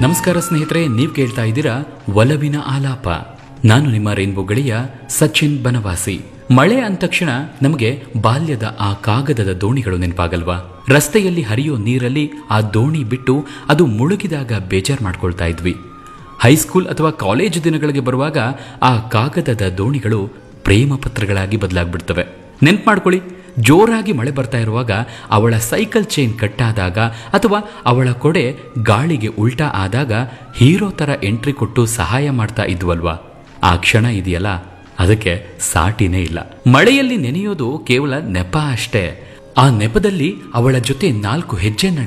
ನಮಸ್ಕಾರ ಸ್ನೇಹಿತರೆ ನೀವು ಕೇಳ್ತಾ ಇದ್ದೀರಾ ಒಲವಿನ ಆಲಾಪ ನಾನು ನಿಮ್ಮ ರೈನ್ಬೋ ಗೆಳೆಯ ಸಚಿನ್ ಬನವಾಸಿ ಮಳೆ ಅಂದ ತಕ್ಷಣ ನಮಗೆ ಬಾಲ್ಯದ ಆ ಕಾಗದದ ದೋಣಿಗಳು ನೆನಪಾಗಲ್ವಾ ರಸ್ತೆಯಲ್ಲಿ ಹರಿಯೋ ನೀರಲ್ಲಿ ಆ ದೋಣಿ ಬಿಟ್ಟು ಅದು ಮುಳುಗಿದಾಗ ಬೇಜಾರ್ ಮಾಡ್ಕೊಳ್ತಾ ಇದ್ವಿ ಹೈಸ್ಕೂಲ್ ಅಥವಾ ಕಾಲೇಜು ದಿನಗಳಿಗೆ ಬರುವಾಗ ಆ ಕಾಗದದ ದೋಣಿಗಳು ಪ್ರೇಮ ಪತ್ರಗಳಾಗಿ ಬದಲಾಗ್ಬಿಡ್ತವೆ ನೆನ್ಪು ಮಾಡ್ಕೊಳ್ಳಿ ಜೋರಾಗಿ ಮಳೆ ಬರ್ತಾ ಇರುವಾಗ ಅವಳ ಸೈಕಲ್ ಚೈನ್ ಕಟ್ಟಾದಾಗ ಅಥವಾ ಅವಳ ಕೊಡೆ ಗಾಳಿಗೆ ಉಲ್ಟಾ ಆದಾಗ ಹೀರೋ ತರ ಎಂಟ್ರಿ ಕೊಟ್ಟು ಸಹಾಯ ಮಾಡ್ತಾ ಇದ್ವಲ್ವಾ ಆ ಕ್ಷಣ ಇದೆಯಲ್ಲ ಅದಕ್ಕೆ ಸಾಟಿನೇ ಇಲ್ಲ ಮಳೆಯಲ್ಲಿ ನೆನೆಯೋದು ಕೇವಲ ನೆಪ ಅಷ್ಟೇ ಆ ನೆಪದಲ್ಲಿ ಅವಳ ಜೊತೆ ನಾಲ್ಕು ಹೆಜ್ಜೆ ನಡೆ